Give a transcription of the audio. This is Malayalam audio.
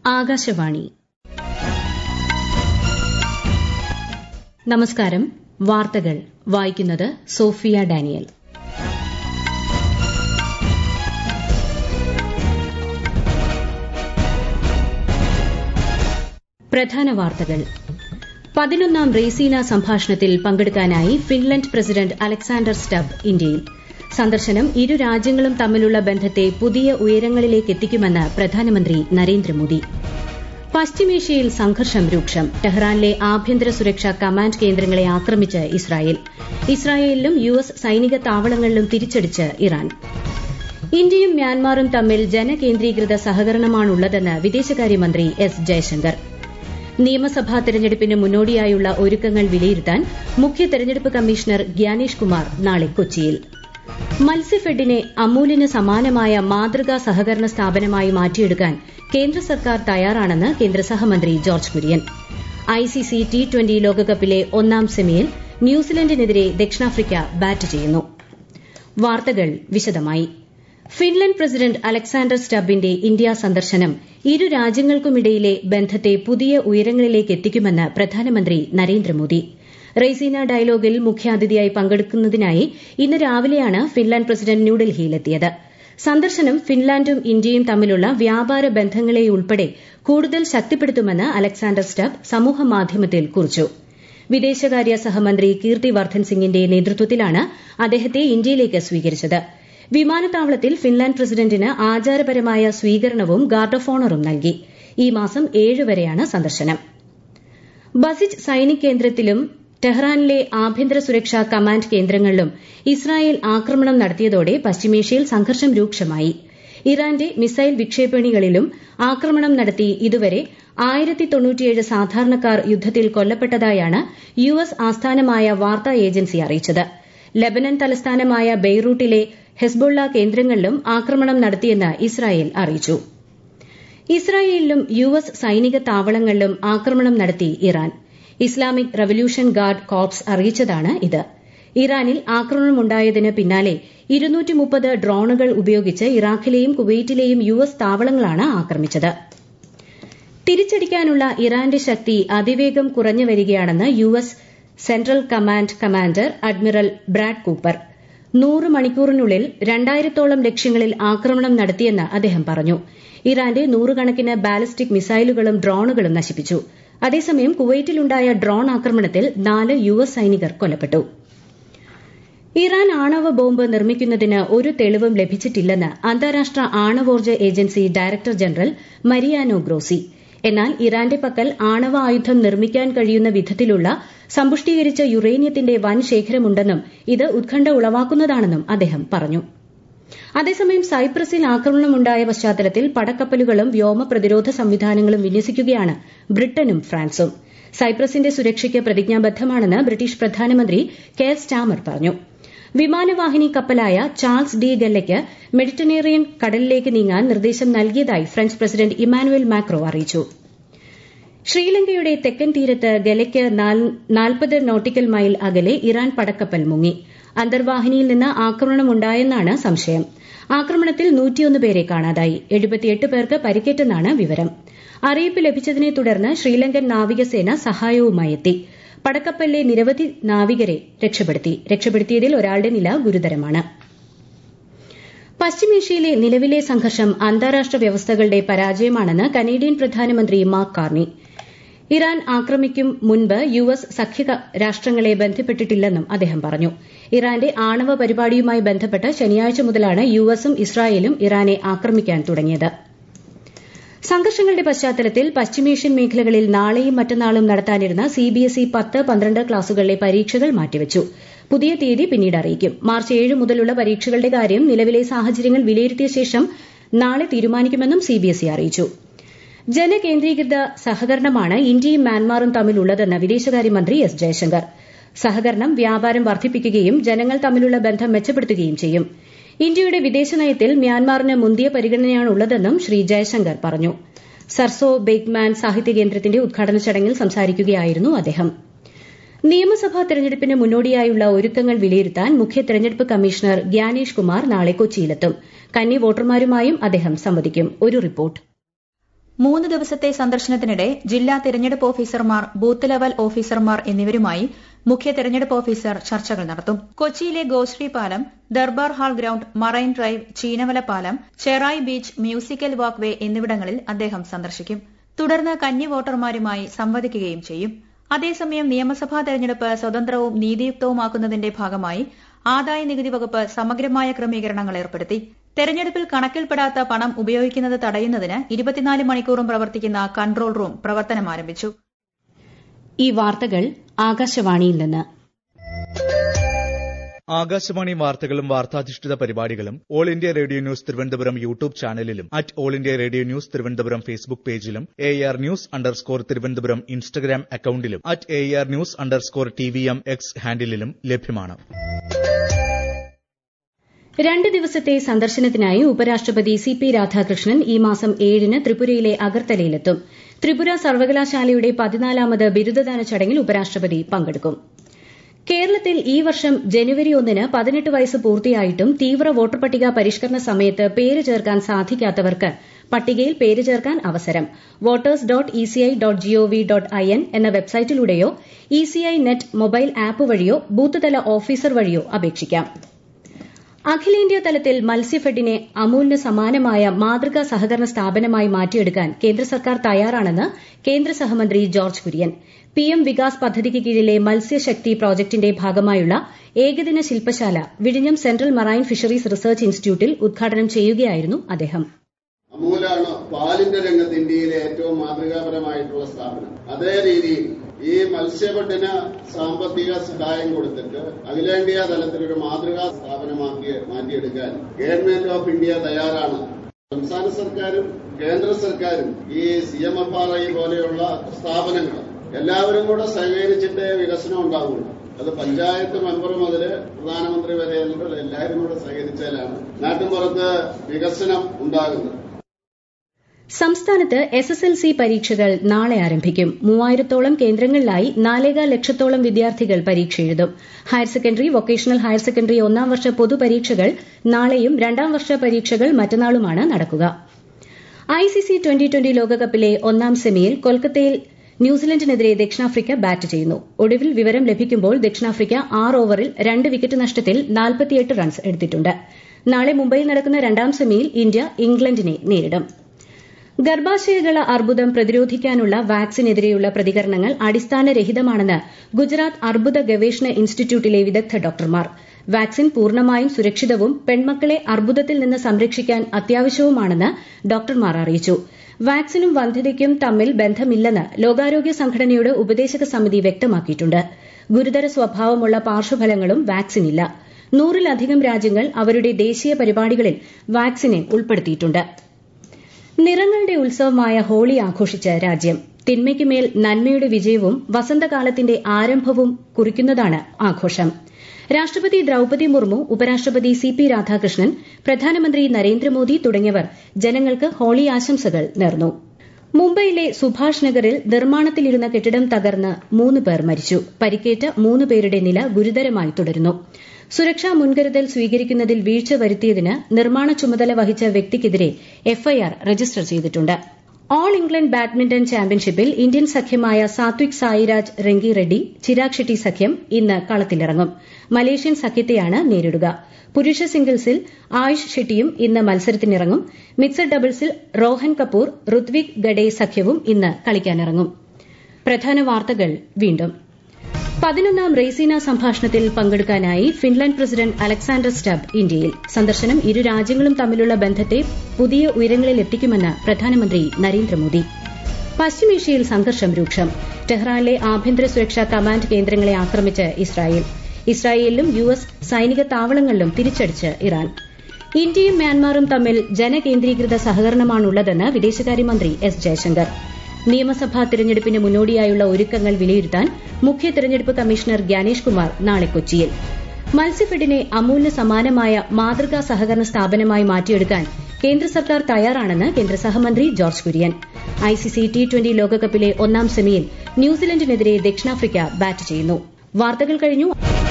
ആകാശവാണി നമസ്കാരം വാർത്തകൾ വായിക്കുന്നത് സോഫിയ ഡാനിയൽ പ്രധാന വാർത്തകൾ പതിനൊന്നാം റെയ്സീന സംഭാഷണത്തിൽ പങ്കെടുക്കാനായി ഫിൻലൻഡ് പ്രസിഡന്റ് അലക്സാണ്ടർ സ്റ്റബ് ഇന്ത്യയിൽ സന്ദർശനം ഇരു രാജ്യങ്ങളും തമ്മിലുള്ള ബന്ധത്തെ പുതിയ ഉയരങ്ങളിലേക്ക് എത്തിക്കുമെന്ന് പ്രധാനമന്ത്രി നരേന്ദ്രമോദി പശ്ചിമേഷ്യയിൽ സംഘർഷം രൂക്ഷം ടെഹ്റാനിലെ ആഭ്യന്തര സുരക്ഷാ കമാൻഡ് കേന്ദ്രങ്ങളെ ആക്രമിച്ച് ഇസ്രായേൽ ഇസ്രായേലിലും യു എസ് സൈനിക താവളങ്ങളിലും തിരിച്ചടിച്ച് ഇറാൻ ഇന്ത്യയും മ്യാൻമാറും തമ്മിൽ ജനകേന്ദ്രീകൃത സഹകരണമാണുള്ളതെന്ന് വിദേശകാര്യമന്ത്രി എസ് ജയശങ്കർ നിയമസഭാ തെരഞ്ഞെടുപ്പിന് മുന്നോടിയായുള്ള ഒരുക്കങ്ങൾ വിലയിരുത്താൻ മുഖ്യ തെരഞ്ഞെടുപ്പ് കമ്മീഷണർ ഗ്യാനേഷ് കുമാർ നാളെ കൊച്ചിയിൽ മത്സ്യഫെഡിനെ അമൂലിന് സമാനമായ മാതൃകാ സഹകരണ സ്ഥാപനമായി മാറ്റിയെടുക്കാൻ കേന്ദ്ര സർക്കാർ തയ്യാറാണെന്ന് കേന്ദ്ര സഹമന്ത്രി George Kurian ICC T twenty ലോകകപ്പിലെ ഒന്നാം സെമിയിൽ ന്യൂസിലൻഡിനെതിരെ ദക്ഷിണാഫ്രിക്ക ബാറ്റ് ചെയ്യുന്നു വാർത്തകൾ വിശദമായി ഫിൻലൻഡ് പ്രസിഡന്റ് അലക്സാണ്ടർ സ്റ്റബിന്റെ ഇന്ത്യ സന്ദർശനം ഇരു രാജ്യങ്ങൾക്കുമിടയിലെ ബന്ധത്തെ പുതിയ ഉയരങ്ങളിലേക്ക് എത്തിക്കുമെന്ന് പ്രധാനമന്ത്രി നരേന്ദ്രമോദി റെയ്സീന ഡയലോഗിൽ മുഖ്യാതിഥിയായി പങ്കെടുക്കുന്നതിനായി ഇന്ന് രാവിലെയാണ് ഫിൻലാൻഡ് പ്രസിഡന്റ് ന്യൂഡൽഹിയിലെത്തിയത് സന്ദർശനം ഫിൻലാൻഡും ഇന്ത്യയും തമ്മിലുള്ള വ്യാപാര ബന്ധങ്ങളെയുൾപ്പെടെ കൂടുതൽ ശക്തിപ്പെടുത്തുമെന്ന് അലക്സാണ്ടർ സ്റ്റബ് സമൂഹമാധ്യമത്തിൽ കുറിച്ചു വിദേശകാര്യ സഹമന്ത്രി കീർത്തി വർദ്ധൻ സിംഗിന്റെ നേതൃത്വത്തിലാണ് അദ്ദേഹത്തെ ഇന്ത്യയിലേക്ക് സ്വീകരിച്ചത് വിമാനത്താവളത്തിൽ ഫിൻലാൻഡ് പ്രസിഡന്റിന് ആചാരപരമായ സ്വീകരണവും ഗാർഡ് ഓഫ് ഓണറും നൽകി ഈ മാസം ഏഴ് വരെയാണ് സന്ദർശനം ബസിജ് സൈനിക് കേന്ദ്രത്തിലും ടെഹ്റാനിലെ ആഭ്യന്തര സുരക്ഷാ കമാൻഡ് കേന്ദ്രങ്ങളിലും ഇസ്രായേൽ ആക്രമണം നടത്തിയതോടെ പശ്ചിമേഷ്യയിൽ സംഘർഷം രൂക്ഷമായി ഇറാന്റെ മിസൈൽ വിക്ഷേപണികളിലും ആക്രമണം നടത്തി ഇതുവരെ ആയിരത്തി തൊണ്ണൂറ്റിയേഴ് സാധാരണക്കാർ യുദ്ധത്തിൽ കൊല്ലപ്പെട്ടതായാണ് യു എസ് ആസ്ഥാനമായ വാർത്താ ഏജൻസി അറിയിച്ചത് ലബനൻ തലസ്ഥാനമായ ബെയ്റൂട്ടിലെ ഹെസ്ബുള്ള കേന്ദ്രങ്ങളിലും ആക്രമണം നടത്തിയെന്ന് ഇസ്രായേൽ അറിയിച്ചു ഇസ്രായേലിലും യു എസ് സൈനിക താവളങ്ങളിലും ആക്രമണം നടത്തി Iran Islamic revolution guard corps അറിയിച്ചതാണ് ഇത് ഇറാനിൽ ആക്രമണമുണ്ടായതിന് പിന്നാലെ ഇരുന്നൂറ്റിമുപ്പത് ഡ്രോണുകൾ ഉപയോഗിച്ച് ഇറാഖിലെയും കുവൈറ്റിലെയും യു എസ് താവളങ്ങളാണ് ആക്രമിച്ചത് തിരിച്ചടിക്കാനുള്ള ഇറാന്റെ ശക്തി അതിവേഗം കുറഞ്ഞു വരികയാണെന്ന് U S central command commander admiral Brad Cooper നൂറ് മണിക്കൂറിനുള്ളിൽ രണ്ടായിരത്തോളം ലക്ഷ്യങ്ങളിൽ ആക്രമണം നടത്തിയെന്ന് അദ്ദേഹം പറഞ്ഞു ഇറാന്റെ നൂറുകണക്കിന് ബാലിസ്റ്റിക് മിസൈലുകളും ഡ്രോണുകളും നശിപ്പിച്ചു അതേസമയം കുവൈറ്റിലുണ്ടായ ഡ്രോൺ ആക്രമണത്തിൽ നാല് യു എസ് സൈനികർ കൊല്ലപ്പെട്ടു ഇറാൻ ആണവ ബോംബ് നിർമ്മിക്കുന്നതിന് ഒരു തെളിവും ലഭിച്ചിട്ടില്ലെന്ന് അന്താരാഷ്ട്ര ആണവോർജ്ജ agency director general Mariano Grossi എന്നാൽ ഇറാന്റെ പക്കൽ ആണവ ആയുധം നിർമ്മിക്കാൻ കഴിയുന്ന വിധത്തിലുള്ള സമ്പുഷ്ടീകരിച്ച യുറേനിയത്തിന്റെ വൻ ശേഖരമുണ്ടെന്നും ഇത് ഉത്കണ്ഠ ഉളവാക്കുന്നതാണെന്നും അദ്ദേഹം പറഞ്ഞു അതേസമയം സൈപ്രസിൽ ആക്രമണമുണ്ടായ പശ്ചാത്തലത്തിൽ പടക്കപ്പലുകളും വ്യോമ പ്രതിരോധ സംവിധാനങ്ങളും വിന്യസിക്കുകയാണ് ബ്രിട്ടനും ഫ്രാൻസും സൈപ്രസിന്റെ സുരക്ഷയ്ക്ക് പ്രതിജ്ഞാബദ്ധമാണെന്ന് ബ്രിട്ടീഷ് പ്രധാനമന്ത്രി കെയർ സ്റ്റാമർ പറഞ്ഞു വിമാനവാഹിനി കപ്പലായ ചാൾസ് ഡി ഗല്ലയ്ക്ക് മെഡിറ്ററേനിയൻ കടലിലേക്ക് നീങ്ങാൻ നിർദ്ദേശം നൽകിയതായി ഫ്രഞ്ച് പ്രസിഡന്റ് ഇമാനുവൽ മാക്രോ അറിയിച്ചു ശ്രീലങ്കയുടെ തെക്കൻ തീരത്ത് ഗലയ്ക്ക് നാൽപ്പത് നോട്ടിക്കൽ മൈൽ അകലെ ഇറാൻ പടക്കപ്പൽ മുങ്ങി അന്തർവാഹിനിയിൽ നിന്ന് ആക്രമണമുണ്ടായെന്നാണ് സംശയം ആക്രമണത്തിൽ നൂറ്റിയൊന്ന് പേരെ കാണാതായി എഴുപത്തിയെട്ട് പേർക്ക് പരിക്കേറ്റെന്നാണ് വിവരം അറിയിപ്പ് ലഭിച്ചതിനെ തുടർന്ന് ശ്രീലങ്കൻ നാവികസേന സഹായവുമായി എത്തി പടക്കപ്പലിലെ നിരവധി നാവികരെ രക്ഷപ്പെടുത്തി രക്ഷപ്പെടുത്തിയതിൽ ഒരാളുടെ നില ഗുരുതരമാണ് പശ്ചിമേഷ്യയിലെ നിലവിലെ സംഘർഷം അന്താരാഷ്ട്ര വ്യവസ്ഥകളുടെ പരാജയമാണെന്ന് കനേഡിയൻ പ്രധാനമന്ത്രി മാർക്ക് കാർണി ഇറാൻ ആക്രമിക്കും മുൻപ് യു എസ് സഖ്യ രാഷ്ട്രങ്ങളെ ബന്ധപ്പെട്ടിട്ടില്ലെന്നും അദ്ദേഹം പറഞ്ഞു ഇറാന്റെ ആണവ പരിപാടിയുമായി ബന്ധപ്പെട്ട് ശനിയാഴ്ച മുതലാണ് യു എസും ഇസ്രായേലും ഇറാനെ ആക്രമിക്കാൻ തുടങ്ങിയത് സംഘർഷങ്ങളുടെ പശ്ചാത്തലത്തിൽ പശ്ചിമേഷ്യൻ മേഖലകളിൽ നാളെയും മറ്റന്നാളും നടത്താനിരുന്ന സിബിഎസ്ഇ പത്ത് പന്ത്രണ്ട് ക്ലാസുകളിലെ പരീക്ഷകൾ മാറ്റിവച്ചു പുതിയ തീയതി പിന്നീട് അറിയിക്കും മാർച്ച് ഏഴ് മുതലുള്ള പരീക്ഷകളുടെ കാര്യം നിലവിലെ സാഹചര്യങ്ങൾ വിലയിരുത്തിയ ശേഷം നാളെ തീരുമാനിക്കുമെന്നും സിബിഎസ്ഇ അറിയിച്ചു ജനകേന്ദ്രീകൃത സഹകരണമാണ് ഇന്ത്യയും മ്യാൻമാറും തമ്മിലുള്ളതെന്ന് വിദേശകാര്യമന്ത്രി എസ് ജയശങ്കർ സഹകരണം വ്യാപാരം വർദ്ധിപ്പിക്കുകയും ജനങ്ങൾ തമ്മിലുള്ള ബന്ധം മെച്ചപ്പെടുത്തുകയും ചെയ്യും ഇന്ത്യയുടെ വിദേശനയത്തിൽ മ്യാൻമാറിന് മുന്തിയ പരിഗണനയാണുള്ളതെന്നും ശ്രീ ജയശങ്കർ പറഞ്ഞു സർസോ ബേഗ്മാൻ സാഹിത്യ കേന്ദ്രത്തിന്റെ ഉദ്ഘാടന ചടങ്ങിൽ സംസാരിക്കുകയായിരുന്നു അദ്ദേഹം നിയമസഭാ തെരഞ്ഞെടുപ്പിന് മുന്നോടിയായുള്ള ഒരുക്കങ്ങൾ വിലയിരുത്താൻ മുഖ്യ തെരഞ്ഞെടുപ്പ് കമ്മീഷണർ ഗ്യാനേഷ് കുമാർ നാളെ കൊച്ചിയിലെത്തും കന്നി വോട്ടർമാരുമായും അദ്ദേഹം സംവദിക്കും ഒരു റിപ്പോർട്ട് മൂന്ന് ദിവസത്തെ സന്ദർശനത്തിനിടെ ജില്ലാ തെരഞ്ഞെടുപ്പ് ഓഫീസർമാർ ബൂത്ത് ലെവൽ ഓഫീസർമാർ എന്നിവരുമായി മുഖ്യ തെരഞ്ഞെടുപ്പ് ഓഫീസർ ചർച്ചകൾ നടത്തും കൊച്ചിയിലെ ഗോശ്രീ പാലം Durbar hall ground marine drive ചീനവല പാലം Cherai beach musical walkway എന്നിവിടങ്ങളിൽ അദ്ദേഹം സന്ദർശിക്കും തുടർന്ന് കന്നി വോട്ടർമാരുമായി സംവദിക്കുകയും ചെയ്യും അതേസമയം നിയമസഭാ തെരഞ്ഞെടുപ്പ് സ്വതന്ത്രവും നീതിയുക്തവുമാക്കുന്നതിന്റെ ഭാഗമായി ആദായ നികുതി വകുപ്പ് സമഗ്രമായ ക്രമീകരണങ്ങൾ ഏർപ്പെടുത്തി തെരഞ്ഞെടുപ്പിൽ കണക്കിൽപ്പെടാത്ത പണം ഉപയോഗിക്കുന്നത് തടയുന്നതിന് ഇരുപത്തിനാല് മണിക്കൂറും പ്രവർത്തിക്കുന്ന കൺട്രോൾ റൂം പ്രവർത്തനം ആരംഭിച്ചു ഈ വാർത്തകൾ ആകാശവാണിയിൽ നിന്ന് ആകാശവാണി വാർത്തകളും വാർത്താധിഷ്ഠിത പരിപാടികളും all India radio news Thiruvananthapuram YouTube ചാനലിലും at all India radio news Thiruvananthapuram Facebook പേജിലും A R news underscore Thiruvananthapuram Instagram അക്കൌണ്ടിലും at A R news underscore T V M X ഹാൻഡിലും ലഭ്യമാണ് രണ്ട് ദിവസത്തെ സന്ദർശനത്തിനായി ഉപരാഷ്ട്രപതി സി പി രാധാകൃഷ്ണൻ ഈ മാസം ഏഴിന് ത്രിപുരയിലെ അഗർത്തലയിലെത്തും ത്രിപുര സർവകലാശാലയുടെ പതിനാലാമത് ബിരുദദാന ചടങ്ങിൽ ഉപരാഷ്ട്രപതി പങ്കെടുക്കും കേരളത്തിൽ ഈ വർഷം ജനുവരി ഒന്നിന് പതിനെട്ട് വയസ്സ് പൂർത്തിയായിട്ടും തീവ്ര വോട്ടർ പട്ടിക പരിഷ്കരണ സമയത്ത് പേര് ചേർക്കാൻ സാധിക്കാത്തവർക്ക് പട്ടികയിൽ പേര് ചേർക്കാൻ അവസരം voters dot ECI dot GOV dot I N എന്ന വെബ്സൈറ്റിലൂടെയോ ഇസിഐ നെറ്റ് മൊബൈൽ ആപ്പ് വഴിയോ ബൂത്ത് തല ഓഫീസർ വഴിയോ അപേക്ഷിക്കാം അഖിലേന്ത്യാ തലത്തിൽ മത്സ്യഫെഡിനെ അമൂലിന് സമാനമായ മാതൃകാ സഹകരണ സ്ഥാപനമായി മാറ്റിയെടുക്കാൻ കേന്ദ്ര സർക്കാർ തയ്യാറാണെന്ന് കേന്ദ്ര സഹമന്ത്രി ജോർജ് കുര്യൻ പിഎം വികാസ് പദ്ധതിക്ക് കീഴിലെ മത്സ്യശക്തി പ്രോജക്ടിന്റെ ഭാഗമായുള്ള ഏകദിന ശില്പശാല വിഴിഞ്ഞം സെൻട്രൽ മറൈൻ ഫിഷറീസ് റിസർച്ച് ഇൻസ്റ്റിറ്റ്യൂട്ടിൽ ഉദ്ഘാടനം ചെയ്യുകയായിരുന്നു അദ്ദേഹം അമൂലാണ് പാലിന്റെ രംഗത്ത് ഇന്ത്യയിലെ ഏറ്റവും മാതൃകാപരമായിട്ടുള്ള സ്ഥാപനം അതേ രീതിയിൽ ഈ മത്സ്യബെഡിന് സാമ്പത്തിക സഹായം കൊടുത്തിട്ട് അഖിലേന്ത്യാ തലത്തിൽ ഒരു മാതൃകാ സ്ഥാപനമാക്കി മാറ്റിയെടുക്കാൻ ഗവൺമെന്റ് ഓഫ് ഇന്ത്യ തയ്യാറാണ് സംസ്ഥാന സർക്കാരും കേന്ദ്ര സർക്കാരും ഈ C M F R I പോലെയുള്ള സ്ഥാപനങ്ങൾ എല്ലാവരും കൂടെ സഹകരിച്ചിട്ട് വികസനം ഉണ്ടാവുള്ളൂ അത് പഞ്ചായത്ത് മെമ്പർ മുതൽ പ്രധാനമന്ത്രി വരെ എല്ലാവരും കൂടെ സഹകരിച്ചാലാണ് നാട്ടിൻപുറത്ത് വികസനം ഉണ്ടാകുന്നത് സംസ്ഥാനത്ത് എസ് എസ് എൽ സി പരീക്ഷകൾ നാളെ ആരംഭിക്കും മൂവായിരത്തോളം കേന്ദ്രങ്ങളിലായി നാലേകാൽ ലക്ഷത്തോളം വിദ്യാർത്ഥികൾ പരീക്ഷ എഴുതും higher secondary vocational higher secondary ഒന്നാം വർഷ പൊതുപരീക്ഷകൾ നാളെയും രണ്ടാം വർഷ പരീക്ഷകൾ മറ്റന്നാളുമാണ് നടക്കുക ഐസിസി ട്വന്റി ട്വന്റി ലോകകപ്പിലെ ഒന്നാം സെമിയിൽ കൊൽക്കത്തയിൽ ന്യൂസിലൻഡിനെതിരെ ദക്ഷിണാഫ്രിക്ക ബാറ്റ് ചെയ്യുന്നു ഒടുവിൽ വിവരം ലഭിക്കുമ്പോൾ ദക്ഷിണാഫ്രിക്ക ആറ് ഓവറിൽ രണ്ട് വിക്കറ്റ് നഷ്ടത്തിൽ നാൽപ്പത്തിയെട്ട് റൺസ് എടുത്തിട്ടുണ്ട് നാളെ മുംബൈയിൽ നടക്കുന്ന രണ്ടാം സെമിയിൽ ഇന്ത്യ ഇംഗ്ലണ്ടിനെ നേരിടും ഗർഭാശയകള അർബുദം പ്രതിരോധിക്കാനുള്ള വാക്സിനെതിരെയുള്ള പ്രതികരണങ്ങൾ അടിസ്ഥാനരഹിതമാണെന്ന് ഗുജറാത്ത് അർബുദ ഗവേഷണ ഇൻസ്റ്റിറ്റ്യൂട്ടിലെ വിദഗ്ധ ഡോക്ടർമാർ വാക്സിൻ പൂർണ്ണമായും സുരക്ഷിതവും പെൺമക്കളെ അർബുദത്തിൽ നിന്ന് സംരക്ഷിക്കാൻ അത്യാവശ്യവുമാണെന്ന് ഡോക്ടർമാർ അറിയിച്ചു വാക്സിനും വന്ധ്യതയ്ക്കും തമ്മിൽ ബന്ധമില്ലെന്ന് ലോകാരോഗ്യ സംഘടനയുടെ ഉപദേശക സമിതി വ്യക്തമാക്കിയിട്ടുണ്ട് ഗുരുതര സ്വഭാവമുള്ള പാർശ്വഫലങ്ങളും വാക്സിനില്ല നൂറിലധികം രാജ്യങ്ങൾ അവരുടെ ദേശീയ പരിപാടികളിൽ വാക്സിനെ ഉൾപ്പെടുത്തിയിട്ടുണ്ട് നിറങ്ങളുടെ ഉത്സവമായ ഹോളി ആഘോഷിച്ച രാജ്യം തിന്മയ്ക്കുമേൽ നന്മയുടെ വിജയവും വസന്തകാലത്തിന്റെ ആരംഭവും കുറിക്കുന്നതാണ് ആഘോഷം രാഷ്ട്രപതി ദ്രൌപതി മുർമു ഉപരാഷ്ട്രപതി സി പി രാധാകൃഷ്ണൻ പ്രധാനമന്ത്രി നരേന്ദ്രമോദി തുടങ്ങിയവർ ജനങ്ങൾക്ക് ഹോളി ആശംസകൾ നേർന്നു മുംബൈയിലെ സുഭാഷ് നഗറിൽ നിർമ്മാണത്തിലിരുന്ന കെട്ടിടം തകർന്ന് മൂന്ന് പേർ മരിച്ചു പരിക്കേറ്റ മൂന്ന് പേരുടെ നില ഗുരുതരമായി തുടരുന്നു സുരക്ഷാ മുൻകരുതൽ സ്വീകരിക്കുന്നതിൽ വീഴ്ച വരുത്തിയതിന് നിർമ്മാണ ചുമതല വഹിച്ച വ്യക്തിക്കെതിരെ എഫ്ഐആർ രജിസ്റ്റർ ചെയ്തിട്ടുണ്ട് ഓൾ ഇംഗ്ലണ്ട് ബാഡ്മിന്റൺ ചാമ്പ്യൻഷിപ്പിൽ ഇന്ത്യൻ സഖ്യമായ സാത്വിക് സായിരാജ് റെങ്കി റെഡ്ഡി ചിരാഗ് ഷെട്ടി സഖ്യം ഇന്ന് കളത്തിലിറങ്ങും മലേഷ്യൻ സഖ്യത്തെയാണ് നേരിടുക പുരുഷ സിംഗിൾസിൽ ആയുഷ് ഷെട്ടിയും ഇന്ന് മത്സരത്തിനിറങ്ങും മിക്സഡ് ഡബിൾസിൽ റോഹൻ കപൂർ ഋത്വിക് ഗഡെ സഖ്യവും ഇന്ന് കളിക്കാനിറങ്ങും പ്രധാന വാർത്തകൾ വീണ്ടും പതിനൊന്നാം റെയ്സീന സംഭാഷണത്തിൽ പങ്കെടുക്കാനായി ഫിൻലാൻഡ് പ്രസിഡന്റ് അലക്സാണ്ടർ സ്റ്റബ് ഇന്ത്യയിൽ സന്ദർശനം ഇരു രാജ്യങ്ങളും തമ്മിലുള്ള ബന്ധത്തെ പുതിയ ഉയരങ്ങളിൽ എത്തിക്കുമെന്ന് പ്രധാനമന്ത്രി നരേന്ദ്രമോദി പശ്ചിമേഷ്യയിൽ സംഘർഷം രൂക്ഷം ടെഹ്റാനിലെ ആഭ്യന്തര സുരക്ഷാ കമാൻഡ് കേന്ദ്രങ്ങളെ ആക്രമിച്ച് ഇസ്രായേൽ ഇസ്രായേലിലും യു എസ് സൈനിക താവളങ്ങളിലും തിരിച്ചടിച്ച് ഇറാൻ ഇന്ത്യയും മ്യാൻമാറും തമ്മിൽ ജനകേന്ദ്രീകൃത സഹകരണമാണുള്ളതെന്ന് വിദേശകാര്യമന്ത്രി എസ് ജയശങ്കർ നിയമസഭാ തിരഞ്ഞെടുപ്പിന് മുന്നോടിയായുള്ള ഒരുക്കങ്ങൾ വിലയിരുത്താൻ മുഖ്യ തിരഞ്ഞെടുപ്പ് കമ്മീഷണർ ഗ്യാനേഷ് കുമാർ നാളെ കൊച്ചിയിൽ മത്സ്യഫെഡിനെ അമൂലിന് സമാനമായ മാതൃകാ സഹകരണ സ്ഥാപനമായി മാറ്റിയെടുക്കാൻ കേന്ദ്ര സർക്കാർ തയ്യാറാണെന്ന് കേന്ദ്ര സഹമന്ത്രി George Kurian ICC T twenty ലോകകപ്പിലെ ഒന്നാം സെമിയിൽ ന്യൂസിലൻഡിനെതിരെ ദക്ഷിണാഫ്രിക്ക ബാറ്റ് ചെയ്യുന്നു വാർത്തകൾ കഴിഞ്ഞു